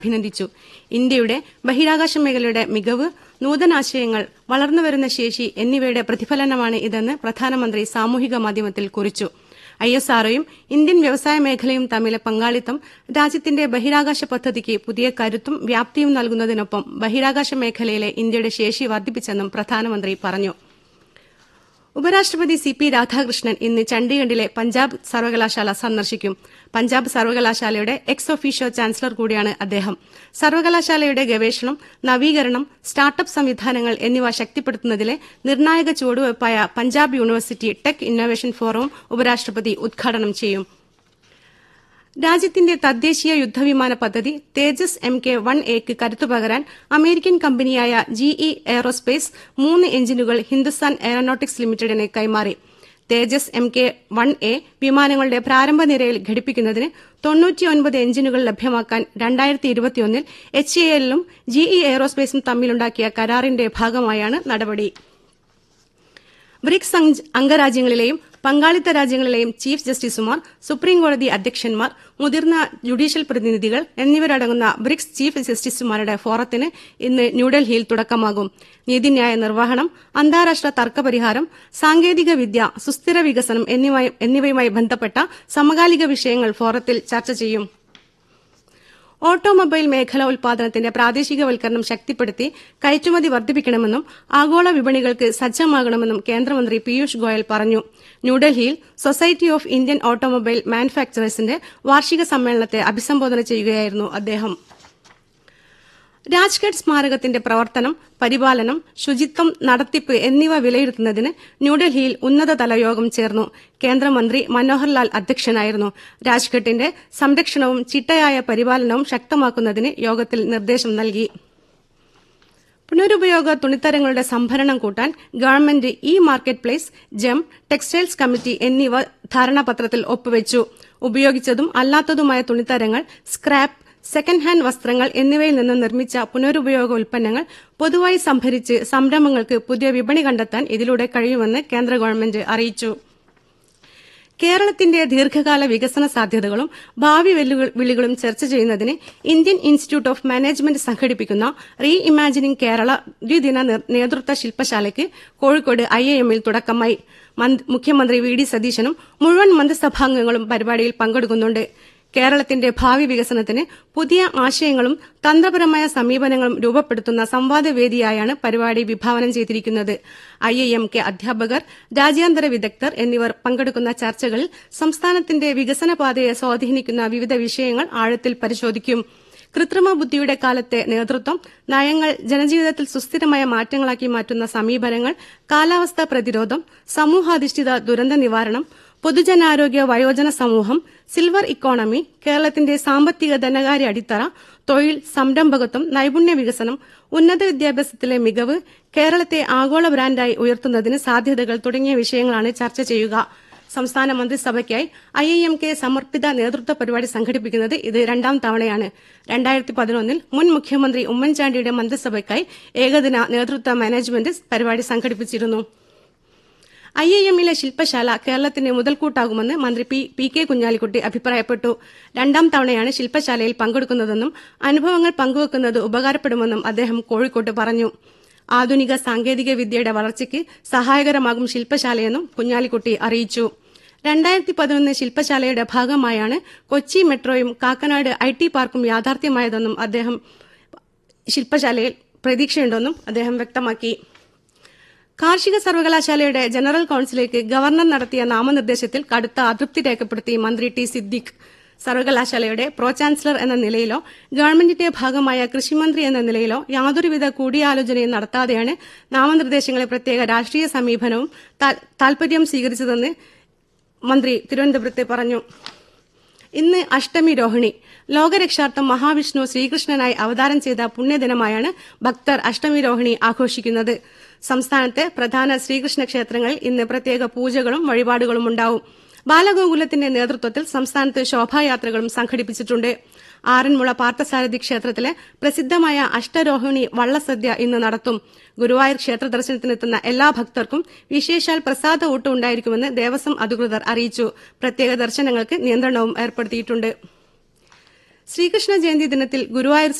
അഭിനന്ദിച്ചു ഇന്ത്യയുടെ ബഹിരാകാശ മേഖലയുടെ മികവ് നൂതനാശയങ്ങൾ വളർന്നുവരുന്ന ശേഷി എന്നിവയുടെ പ്രതിഫലനമാണ് ഇതെന്ന് പ്രധാനമന്ത്രി സാമൂഹിക മാധ്യമത്തിൽ കുറിച്ചു ഐ എസ് ആർഒയും ഇന്ത്യൻ വ്യവസായ മേഖലയും തമ്മിലെ പങ്കാളിത്തം രാജ്യത്തിന്റെ ബഹിരാകാശ പദ്ധതിക്ക് പുതിയ കരുത്തും വ്യാപ്തിയും നൽകുന്നതിനൊപ്പം ബഹിരാകാശ മേഖലയിലെ ഇന്ത്യയുടെ ശേഷി വർദ്ധിപ്പിച്ചെന്നും പ്രധാനമന്ത്രി പറഞ്ഞു ഉപരാഷ്ട്രപതി സി പി രാധാകൃഷ്ണൻ ഇന്ന് ചണ്ഡീഗഡിലെ പഞ്ചാബ് സർവകലാശാല സന്ദർശിക്കും പഞ്ചാബ് സർവകലാശാലയുടെ എക്സ് ഒഫീഷ്യോ ചാൻസലർ കൂടിയാണ് അദ്ദേഹം സർവകലാശാലയുടെ ഗവേഷണം നവീകരണം സ്റ്റാർട്ടപ്പ് സംവിധാനങ്ങൾ എന്നിവ ശക്തിപ്പെടുത്തുന്നതിലെ നിർണായക ചുവടുവയ്പായ പഞ്ചാബ് യൂണിവേഴ്സിറ്റി ടെക് ഇന്നൊവേഷൻ ഫോറവും ഉപരാഷ്ട്രപതി ഉദ്ഘാടനം ചെയ്യും രാജ്യത്തിന്റെ തദ്ദേശീയ യുദ്ധവിമാന പദ്ധതി തേജസ് എം കെ വൺ എക്ക് കരുത്തു പകരാൻ അമേരിക്കൻ കമ്പനിയായ ജിഇ എയറോസ്പേസ് മൂന്ന് എഞ്ചിനുകൾ ഹിന്ദുസ്ഥാൻ എയറോനോട്ടിക്സ് ലിമിറ്റഡിന് കൈമാറി Tejas M K one A വിമാനങ്ങളുടെ പ്രാരംഭ നിരയിൽ ഘടിപ്പിക്കുന്നതിന് തൊണ്ണൂറ്റിയൊൻപത് എഞ്ചിനുകൾ ലഭ്യമാക്കാൻ രണ്ടായിരത്തി ഇരുപത്തിയൊന്നിൽ എച്ച് എ എല്ലും ജിഇ എയറോസ്പേസും തമ്മിലുണ്ടാക്കിയ കരാറിന്റെ ഭാഗമായാണ് നടപടി ബ്രിക്സ് അംഗരാജ്യങ്ങളിലെയും പങ്കാളിത്ത രാജ്യങ്ങളിലെയും ചീഫ് ജസ്റ്റിസുമാർ സുപ്രീംകോടതി അധ്യക്ഷന്മാർ മുതിർന്ന ജുഡീഷ്യൽ പ്രതിനിധികൾ എന്നിവരടങ്ങുന്ന ബ്രിക്സ് ചീഫ് ജസ്റ്റിസുമാരുടെ ഫോറത്തിന് ഇന്ന് ന്യൂഡൽഹിയിൽ തുടക്കമാകും നീതിന്യായ നിർവഹണം അന്താരാഷ്ട്ര തർക്കപരിഹാരം സാങ്കേതിക വിദ്യ സുസ്ഥിര വികസനം എന്നിവയുമായി ബന്ധപ്പെട്ട സമകാലിക വിഷയങ്ങൾ ഫോറത്തിൽ ചർച്ച ചെയ്യും ഓട്ടോമൊബൈൽ മേഖല ഉൽപാദനത്തിന്റെ പ്രാദേശികവൽക്കരണം ശക്തിപ്പെടുത്തി കയറ്റുമതി വർദ്ധിപ്പിക്കണമെന്നും ആഗോള വിപണികൾക്ക് സജ്ജമാകണമെന്നും കേന്ദ്രമന്ത്രി പീയൂഷ് ഗോയൽ പറഞ്ഞു ന്യൂഡൽഹിയിൽ സൊസൈറ്റി ഓഫ് ഇന്ത്യൻ ഓട്ടോമൊബൈൽ മാനുഫാക്ചറേഴ്സിന്റെ വാർഷിക സമ്മേളനത്തെ അഭിസംബോധന ചെയ്യുകയായിരുന്നു അദ്ദേഹം രാജ്ഘട്ട് സ്മാരകത്തിന്റെ പ്രവർത്തനം പരിപാലനം ശുചിത്വം നടത്തിപ്പ് എന്നിവ വിലയിരുത്തുന്നതിന് ന്യൂഡൽഹിയിൽ ഉന്നതതല യോഗം ചേർന്നു കേന്ദ്രമന്ത്രി മനോഹർലാൽ അധ്യക്ഷനായിരുന്നു രാജ്ഘട്ടിന്റെ സംരക്ഷണവും ചിട്ടയായ പരിപാലനവും ശക്തമാക്കുന്നതിന് യോഗത്തിൽ നിർദ്ദേശം നൽകി പുനരുപയോഗ തുണിത്തരങ്ങളുടെ സംഭരണം കൂട്ടാൻ government E market place GeM textiles committee എന്നിവ ധാരണാപത്രത്തിൽ ഒപ്പുവച്ചു ഉപയോഗിച്ചതും അല്ലാത്തതുമായ തുണിത്തരങ്ങൾ സ്ക്രാപ്പ് സെക്കൻഡ് ഹാൻഡ് വസ്ത്രങ്ങൾ എന്നിവയിൽ നിന്ന് നിർമ്മിച്ച പുനരുപയോഗ ഉൽപ്പന്നങ്ങൾ പൊതുവായി സംഭരിച്ച് സംരംഭങ്ങൾക്ക് പുതിയ വിപണി കണ്ടെത്താൻ ഇതിലൂടെ കഴിയുമെന്ന് കേന്ദ്ര ഗവൺമെന്റ് അറിയിച്ചു കേരളത്തിന്റെ ദീർഘകാല വികസന സാധ്യതകളും ഭാവി വെല്ലുവിളികളും ചർച്ച ചെയ്യുന്നതിന് ഇന്ത്യൻ ഇൻസ്റ്റിറ്റ്യൂട്ട് ഓഫ് മാനേജ്മെന്റ് സംഘടിപ്പിക്കുന്ന റീ ഇമാജിനിംഗ് കേരള ദ്വിദിന നേതൃത്വ ശില്പശാലയ്ക്ക് കോഴിക്കോട് ഐഐഎമ്മിൽ തുടക്കമായി മുഖ്യമന്ത്രി വി ഡി സതീശനും മുഴുവൻ മന്ത്രിസഭാംഗങ്ങളും പരിപാടിയിൽ പങ്കെടുക്കുന്നുണ്ട് കേരളത്തിന്റെ ഭാവി വികസനത്തിന് പുതിയ ആശയങ്ങളും തന്ത്രപരമായ സമീപനങ്ങളും രൂപപ്പെടുത്തുന്ന സംവാദവേദിയായാണ് പരിപാടി വിഭാവനം ചെയ്തിരിക്കുന്നത് ഐഐഎം കെ അധ്യാപകർ രാജ്യാന്തര വിദഗ്ധർ എന്നിവർ പങ്കെടുക്കുന്ന ചർച്ചകളിൽ സംസ്ഥാനത്തിന്റെ വികസന പാതയെ സ്വാധീനിക്കുന്ന വിവിധ വിഷയങ്ങൾ ആഴത്തിൽ പരിശോധിക്കും കൃത്രിമ ബുദ്ധിയുടെ കാലത്തെ നേതൃത്വം നയങ്ങൾ ജനജീവിതത്തിൽ സുസ്ഥിരമായ മാറ്റങ്ങളാക്കി മാറ്റുന്ന സമീപനങ്ങൾ കാലാവസ്ഥാ പ്രതിരോധം സമൂഹാധിഷ്ഠിത ദുരന്ത നിവാരണം പൊതുജനാരോഗ്യ വയോജന സമൂഹം സിൽവർ ഇക്കോണമി കേരളത്തിന്റെ സാമ്പത്തിക ധനകാര്യ അടിത്തറ തൊഴിൽ സംരംഭകത്വം നൈപുണ്യ വികസനം ഉന്നത വിദ്യാഭ്യാസത്തിലെ മികവ് കേരളത്തെ ആഗോള ബ്രാൻഡായി ഉയർത്തുന്നതിന് സാധ്യതകൾ തുടങ്ങിയ വിഷയങ്ങളാണ് ചർച്ച ചെയ്യുക സംസ്ഥാന മന്ത്രിസഭയ്ക്കായി ഐ ഐ എം കെ സമർപ്പിത നേതൃത്വ പരിപാടി സംഘടിപ്പിക്കുന്നത് ഇത് രണ്ടാം തവണയാണ് രണ്ടായിരത്തി പതിനൊന്നിൽ മുൻ മുഖ്യമന്ത്രി ഉമ്മൻചാണ്ടിയുടെ മന്ത്രിസഭയ്ക്കായി ഏകദിന നേതൃത്വ മാനേജ്മെന്റ് പരിപാടി സംഘടിപ്പിച്ചിരുന്നു ഐ ഐ എമ്മിലെ ശില്പശാല കേരളത്തിന് മുതൽക്കൂട്ടാകുമെന്ന് മന്ത്രി പി പി കെ കുഞ്ഞാലിക്കുട്ടി അഭിപ്രായപ്പെട്ടു രണ്ടാം തവണയാണ് ശില്പശാലയിൽ പങ്കെടുക്കുന്നതെന്നും അനുഭവങ്ങൾ പങ്കുവെക്കുന്നത് ഉപകാരപ്പെടുമെന്നും അദ്ദേഹം കോഴിക്കോട്ട് പറഞ്ഞു ആധുനിക സാങ്കേതിക വിദ്യയുടെ വളർച്ചയ്ക്ക് സഹായകരമാകും ശില്പശാലയെന്നും കുഞ്ഞാലിക്കുട്ടി അറിയിച്ചു രണ്ടായിരത്തി പതിനൊന്ന് ശില്പശാലയുടെ ഭാഗമായാണ് കൊച്ചി മെട്രോയും കാക്കനാട് ഐ ടി പാർക്കും യാഥാർത്ഥ്യമായതെന്നും അദ്ദേഹം ശില്പശാലയിൽ പ്രതീക്ഷയുണ്ടെന്നും അദ്ദേഹം വ്യക്തമാക്കി കാർഷിക സർവകലാശാലയുടെ ജനറൽ കൌൺസിലേക്ക് ഗവർണർ നടത്തിയ നാമനിർദ്ദേശത്തിൽ കടുത്ത അതൃപ്തി രേഖപ്പെടുത്തി മന്ത്രി ടി സിദ്ദിഖ് സർവകലാശാലയുടെ പ്രോ ചാൻസലർ എന്ന നിലയിലോ ഗവൺമെന്റിന്റെ ഭാഗമായ കൃഷിമന്ത്രി എന്ന നിലയിലോ യാതൊരുവിധ കൂടിയാലോചനയും നടത്താതെയാണ് നാമനിർദ്ദേശങ്ങളെ പ്രത്യേക രാഷ്ട്രീയ സമീപനവും താൽപര്യം സ്വീകരിച്ചതെന്ന് മന്ത്രി തിരുവനന്തപുരത്ത് പറഞ്ഞു ഇന്ന് അഷ്ടമി രോഹിണി ലോകരക്ഷാർത്ഥം മഹാവിഷ്ണു ശ്രീകൃഷ്ണനായി അവതാരം ചെയ്ത പുണ്യദിനമായാണ് ഭക്തർ അഷ്ടമി രോഹിണി ആഘോഷിക്കുന്നത് സംസ്ഥാനത്തെ പ്രധാന ശ്രീകൃഷ്ണ ക്ഷേത്രങ്ങളിൽ ഇന്ന് പ്രത്യേക പൂജകളും വഴിപാടുകളും ഉണ്ടാവും ബാലഗോകുലത്തിന്റെ നേതൃത്വത്തിൽ സംസ്ഥാനത്ത് ശോഭായാത്രകളും സംഘടിപ്പിച്ചിട്ടുണ്ട് ആറന്മുള പാർത്ഥസാരഥി ക്ഷേത്രത്തിലെ പ്രസിദ്ധമായ അഷ്ടരോഹിണി വള്ളസദ്യ ഇന്ന് നടത്തും ഗുരുവായൂർ ക്ഷേത്ര ദർശനത്തിനെത്തുന്ന എല്ലാ ഭക്തർക്കും വിശേഷാൽ പ്രസാദ ഊട്ട് ഉണ്ടായിരിക്കുമെന്ന് ദേവസ്വം അധികൃതർ അറിയിച്ചു പ്രത്യേക ദർശനങ്ങൾക്ക് നിയന്ത്രണവും ഏർപ്പെടുത്തിയിട്ടുണ്ട് ശ്രീകൃഷ്ണ ജയന്തി ദിനത്തിൽ ഗുരുവായൂർ